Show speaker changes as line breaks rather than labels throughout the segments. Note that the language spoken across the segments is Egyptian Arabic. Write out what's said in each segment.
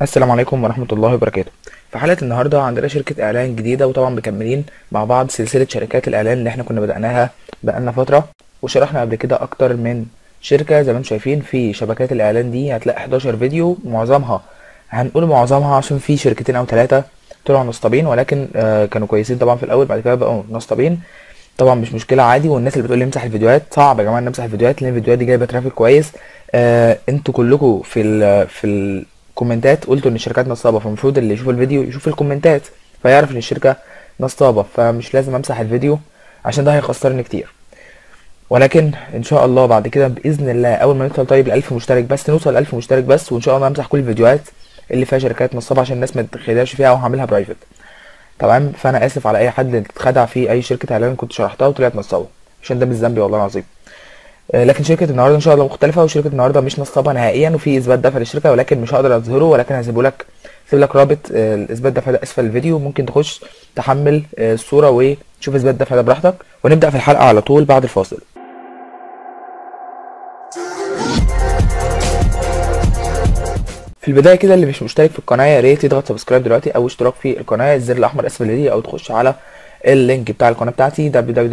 السلام عليكم ورحمة الله وبركاته في حلقة النهاردة عندنا شركة إعلان جديدة وطبعا مكملين مع بعض سلسلة شركات الإعلان اللي احنا كنا بدأناها بقالنا فترة وشرحنا قبل كده أكتر من شركة زي ما انتم شايفين في شبكات الإعلان دي هتلاقي 11 فيديو معظمها هنقول معظمها عشان في شركتين أو ثلاثة طلعوا نصابين ولكن آه كانوا كويسين طبعا في الأول بعد كده بقوا نصابين طبعا مش مشكلة عادي والناس اللي بتقول لي امسح الفيديوهات صعب يا جماعة نمسح الفيديوهات لأن الفيديوهات دي جايبة ترافيك كويس آه انتوا كلكم في ال في ال كومنتات قلتوا ان الشركات نصابه فالمفروض اللي يشوف الفيديو يشوف الكومنتات فيعرف ان الشركه نصابه فمش لازم امسح الفيديو عشان ده هيخسرني كتير ولكن ان شاء الله بعد كده باذن الله اول ما نوصل طيب ل 1000 مشترك بس نوصل ل 1000 مشترك بس وان شاء الله امسح كل الفيديوهات اللي فيها شركات نصابه عشان الناس ما تتخدعش فيها او هعملها برايفت تمام فانا اسف على اي حد اتخدع في اي شركه اعلان كنت شرحتها وطلعت نصابه عشان ده مش ذنبي والله العظيم آه، لكن شركه النهارده ان شاء الله مختلفه وشركه النهارده مش نصابه نهائيا وفي اثبات دفع للشركه ولكن مش هقدر اظهره ولكن هسيبه لك هسيب لك رابط آه، الاثبات دفع ده اسفل الفيديو ممكن تخش تحمل آه، الصوره وتشوف اثبات دفع ده براحتك ونبدا في الحلقه على طول بعد الفاصل في البدايه كده اللي مش مشترك في القناه يا ريت يضغط سبسكرايب دلوقتي او اشتراك في القناه الزر الاحمر اسفل الفيديو او تخش على اللينك بتاع القناه بتاعتي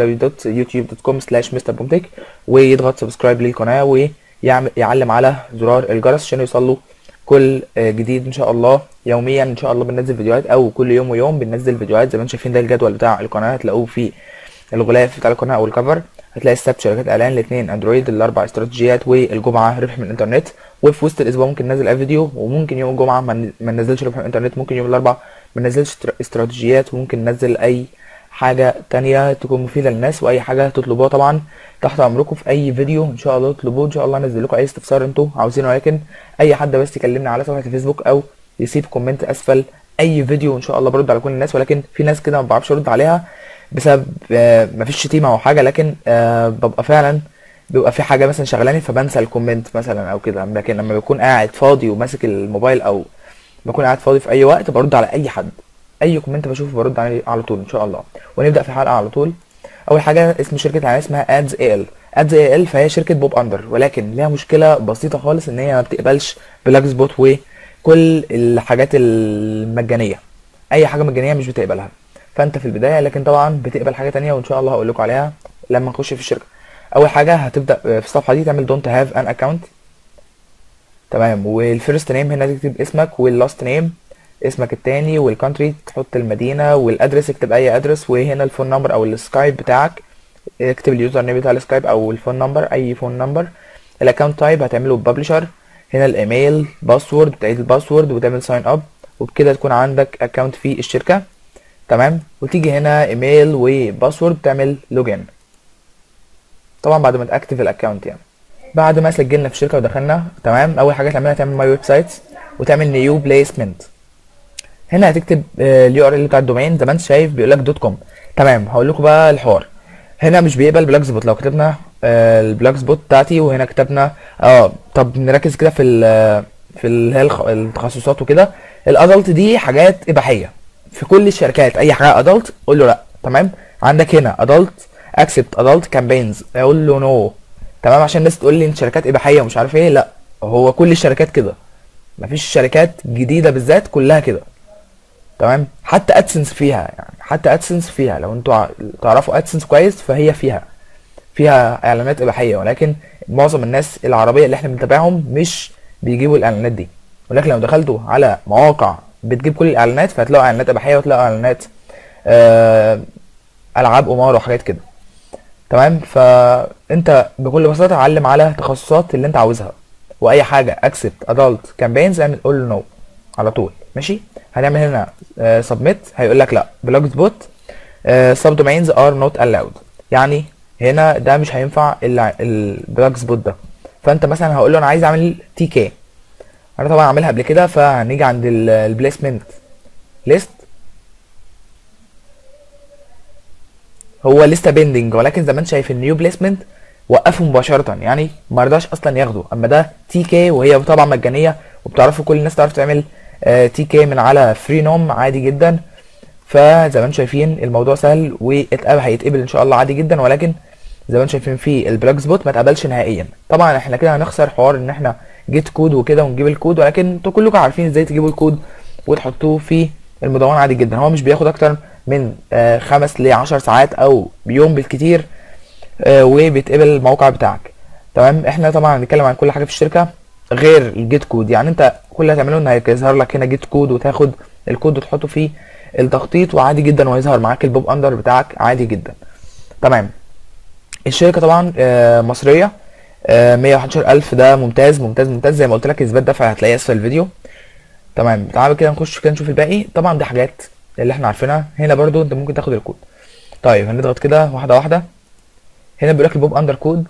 www.youtube.com/mrbomtek ويضغط سبسكرايب للقناه ويعمل يعلم على زرار الجرس عشان يوصله كل آه، جديد ان شاء الله يوميا ان شاء الله بننزل فيديوهات او كل يوم ويوم بننزل فيديوهات زي ما انتم شايفين ده الجدول بتاع القناه هتلاقوه في الغلاف بتاع القناه او الكفر هتلاقي السبت شركات اعلان الاثنين اندرويد الاربع استراتيجيات والجمعه ربح من الانترنت وفي وسط الاسبوع ممكن ننزل اي فيديو وممكن يوم الجمعه ما ن- ما ننزلش ربح من الانترنت ممكن يوم الاربع ما ننزلش استر- استراتيجيات وممكن ننزل اي حاجه تانية تكون مفيده للناس واي حاجه تطلبوها طبعا تحت امركم في اي فيديو ان شاء الله تطلبوه ان شاء الله انزل لكم اي استفسار انتوا عاوزينه ولكن اي حد بس يكلمني على صفحه الفيسبوك او يسيب كومنت اسفل اي فيديو ان شاء الله برد على كل الناس ولكن في ناس كده ما بعرفش ارد عليها بسبب آه، مفيش شتيمه او حاجه لكن آه، ببقى فعلا بيبقى في حاجه مثلا شغلاني فبنسى الكومنت مثلا او كده لكن لما بكون قاعد فاضي وماسك الموبايل او بكون قاعد فاضي في اي وقت برد على اي حد اي كومنت بشوفه برد عليه على طول ان شاء الله ونبدا في الحلقه على طول اول حاجه اسم شركه الاعلان اسمها ادز اي ال ادز اي ال فهي شركه بوب اندر ولكن ليها مشكله بسيطه خالص ان هي ما بتقبلش بلاك سبوت وكل الحاجات المجانيه اي حاجه مجانيه مش بتقبلها فانت في البدايه لكن طبعا بتقبل حاجه تانية وان شاء الله هقول لكم عليها لما نخش في الشركه اول حاجه هتبدا في الصفحه دي تعمل دونت هاف ان اكونت تمام والفيرست نيم هنا تكتب اسمك واللاست نيم اسمك التاني والكونتري تحط المدينه والادرس اكتب اي ادرس وهنا الفون نمبر او السكايب بتاعك اكتب اليوزر نيم بتاع السكايب او الفون نمبر اي فون نمبر الاكونت تايب هتعمله ببلشر هنا الايميل باسورد بتعيد الباسورد وتعمل ساين اب وبكده تكون عندك اكونت في الشركه تمام وتيجي هنا ايميل وباسورد تعمل لوجين طبعا بعد ما تاكتف الاكونت يعني بعد ما سجلنا في الشركه ودخلنا تمام اول حاجه تعملها تعمل ماي ويب سايت وتعمل نيو بليسمنت هنا هتكتب اليو ار ال بتاع الدومين زي ما انت شايف بيقول لك دوت كوم تمام هقول لكم بقى الحوار هنا مش بيقبل بلاك سبوت لو كتبنا آه، البلاك سبوت بتاعتي وهنا كتبنا اه طب نركز كده في ال في ال هي الخ- التخصصات وكده الادلت دي حاجات اباحيه في كل الشركات اي حاجه ادلت قول له لا تمام عندك هنا ادلت اكسبت ادلت كامبينز اقول له نو تمام عشان الناس تقول لي ان شركات اباحيه ومش عارف ايه لا هو كل الشركات كده مفيش شركات جديده بالذات كلها كده تمام حتى ادسنس فيها يعني حتى ادسنس فيها لو انتوا ع- تعرفوا ادسنس كويس فهي فيها فيها اعلانات اباحيه ولكن معظم الناس العربيه اللي احنا بنتابعهم مش بيجيبوا الاعلانات دي ولكن لو دخلتوا على مواقع بتجيب كل الاعلانات فهتلاقوا اعلانات اباحيه وتلاقوا اعلانات آه العاب قمار وحاجات كده تمام فانت بكل بساطه علم على تخصصات اللي انت عاوزها واي حاجه اكسبت ادلت كامبينز اعمل قول له نو على طول ماشي هنعمل هنا سبميت هيقول لك لا بلوج سبوت سب دومينز ار نوت الاود يعني هنا ده مش هينفع الا البلوج سبوت ده فانت مثلا هقول له انا عايز اعمل تي كي انا طبعا عاملها قبل كده فهنيجي عند البليسمنت ليست هو لسه بيندنج ولكن زي ما انت شايف النيو بليسمنت وقفه مباشرة يعني ما رضاش اصلا ياخده اما ده تي كي وهي طبعا مجانية وبتعرفوا كل الناس تعرف تعمل تي كي من على فري نوم عادي جدا فزي ما انتم شايفين الموضوع سهل واتقبل هيتقبل ان شاء الله عادي جدا ولكن زي ما انتم شايفين في البلاك سبوت ما اتقبلش نهائيا طبعا احنا كده هنخسر حوار ان احنا جيت كود وكده ونجيب الكود ولكن انتوا كلكم عارفين ازاي تجيبوا الكود وتحطوه في المدونه عادي جدا هو مش بياخد اكتر من آه، خمس ل 10 ساعات او بيوم بالكتير آه، وبيتقبل الموقع بتاعك تمام احنا طبعا هنتكلم عن كل حاجه في الشركه غير الجيت كود يعني انت كل اللي هتعمله ان هيظهر لك هنا جيت كود وتاخد الكود وتحطه في التخطيط وعادي جدا وهيظهر معاك البوب اندر بتاعك عادي جدا تمام الشركه طبعا آه، مصريه آه، 111000 ده ممتاز ممتاز ممتاز زي ما قلت لك اثبات دفع هتلاقيه اسفل الفيديو تمام تعالى كده نخش كده نشوف الباقي طبعا دي حاجات اللي احنا عارفينها هنا برضو انت ممكن تاخد الكود طيب هنضغط كده واحده واحده هنا بيقول لك البوب اندر كود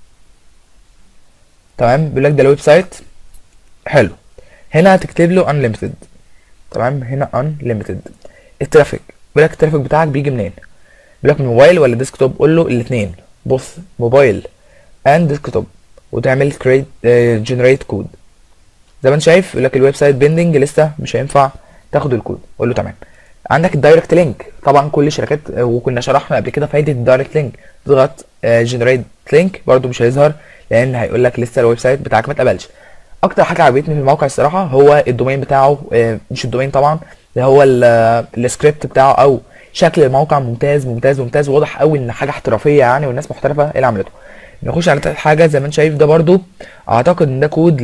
تمام بيقول لك ده الويب سايت حلو هنا هتكتب له unlimited تمام هنا unlimited الترافيك بيقول لك الترافيك بتاعك بيجي منين بيقول لك من موبايل ولا ديسكتوب قول له الاثنين بص موبايل اند ديسكتوب وتعمل كريت جنريت كود زي ما انت شايف يقول لك الويب سايت بيندنج لسه مش هينفع تاخد الكود قول له تمام عندك الدايركت لينك طبعا كل الشركات آه، وكنا شرحنا قبل كده فايده الدايركت لينك تضغط جنريت لينك برده مش هيظهر لان هيقول لك لسه الويب سايت بتاعك ما اتقبلش اكتر حاجه عجبتني في الموقع الصراحه هو الدومين بتاعه آه، مش الدومين طبعا اللي هو ال- آه، السكريبت بتاعه او شكل الموقع ممتاز ممتاز ممتاز واضح قوي ان حاجه احترافيه يعني والناس محترفه ايه اللي عملته نخش على تالت حاجه زي ما انت شايف ده برضو اعتقد ان ده كود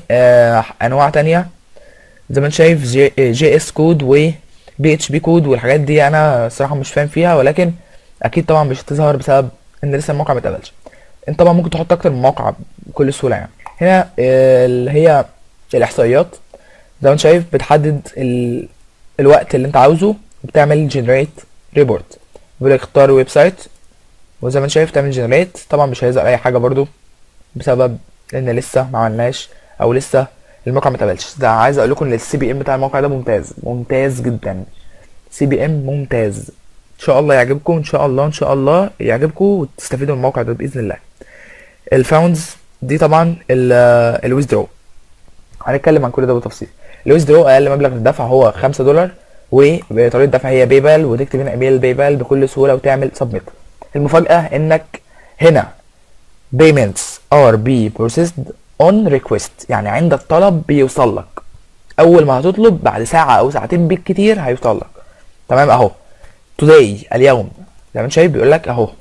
لانواع تانية زي ما انت شايف جي, جي اس كود و بي اتش بي كود والحاجات دي انا الصراحه مش فاهم فيها ولكن اكيد طبعا مش هتظهر بسبب ان لسه الموقع ما اتقبلش انت طبعا ممكن تحط اكتر من موقع بكل سهوله يعني هنا آه، اللي هي الاحصائيات زي ما انت شايف بتحدد ال... الوقت اللي انت عاوزه وبتعمل جنريت ريبورت بيقول لك اختار ويب سايت وزي ما انت شايف تعمل جنريت طبعا مش هيظهر اي حاجه برضو بسبب ان لسه ما عملناش او لسه الموقع ما اتقبلش ده عايز اقول لكم ان السي بي ام بتاع الموقع ده ممتاز ممتاز جدا سي بي ام ممتاز ان شاء الله يعجبكم ان شاء الله ان شاء الله يعجبكم وتستفيدوا من الموقع ده باذن الله الفاوندز دي طبعا الويزدرو هنتكلم عن كل ده بالتفصيل الويزدرو اقل مبلغ للدفع هو 5 دولار وطريقه الدفع هي باي بال وتكتب هنا ايميل باي بال بكل سهوله وتعمل سبميت المفاجاه انك هنا payments are be processed on request يعني عند الطلب بيوصل لك اول ما هتطلب بعد ساعه او ساعتين بالكتير هيوصل لك تمام اهو today اليوم زي ما انت شايف بيقول لك اهو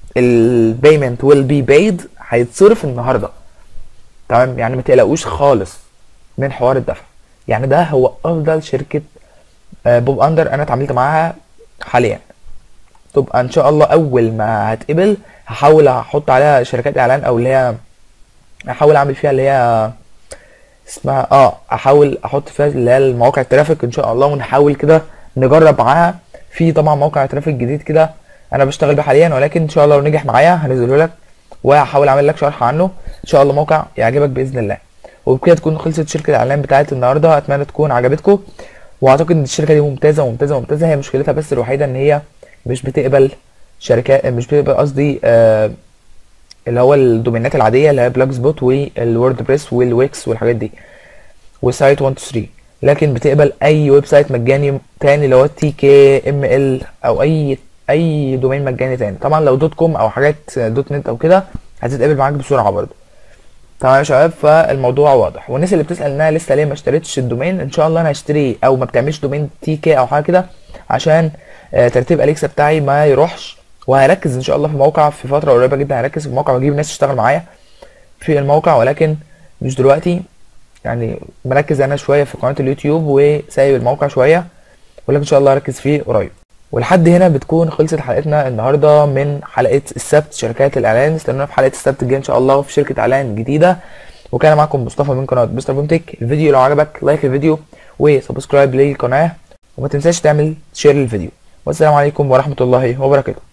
ال payment will be paid هيتصرف النهارده تمام يعني ما تقلقوش خالص من حوار الدفع يعني ده هو افضل شركه آه، بوب اندر انا اتعاملت معاها حاليا تبقى ان شاء الله اول ما هتقبل هحاول احط عليها شركات اعلان او اللي هي احاول اعمل فيها اللي هي اسمها اه احاول احط فيها اللي هي المواقع الترافيك ان شاء الله ونحاول كده نجرب معاها في طبعا موقع ترافيك جديد كده انا بشتغل بيه حاليا ولكن ان شاء الله لو نجح معايا هنزله لك وهحاول اعمل لك شرح عنه ان شاء الله موقع يعجبك باذن الله وبكده تكون خلصت شركه الاعلان بتاعت النهارده اتمنى تكون عجبتكم واعتقد ان الشركه دي ممتازه ممتازه ممتازه هي مشكلتها بس الوحيده ان هي مش بتقبل شركات مش بتقبل قصدي آه اللي هو الدومينات العاديه اللي هي بلاك سبوت والورد بريس والويكس والحاجات دي وسايت 1 2 3 لكن بتقبل اي ويب سايت مجاني تاني اللي هو تي كي ام ال او اي اي دومين مجاني تاني طبعا لو دوت كوم او حاجات دوت نت او كده هتتقبل معاك بسرعه برضه تمام يا شباب فالموضوع واضح والناس اللي بتسال انها لسه ليه ما اشتريتش الدومين ان شاء الله انا هشتري او ما بتعملش دومين تي كي او حاجه كده عشان آه، ترتيب اليكسا بتاعي ما يروحش وهركز ان شاء الله في الموقع في فتره قريبه جدا هركز في الموقع واجيب ناس تشتغل معايا في الموقع ولكن مش دلوقتي يعني مركز انا شويه في قناه اليوتيوب وسايب الموقع شويه ولكن ان شاء الله هركز فيه قريب ولحد هنا بتكون خلصت حلقتنا النهارده من حلقه السبت شركات الاعلان استنونا في حلقه السبت الجايه ان شاء الله في شركه اعلان جديده وكان معكم مصطفى من قناه مستر بومتك الفيديو لو عجبك لايك الفيديو وسبسكرايب للقناه وما تنساش تعمل شير للفيديو والسلام عليكم ورحمه الله وبركاته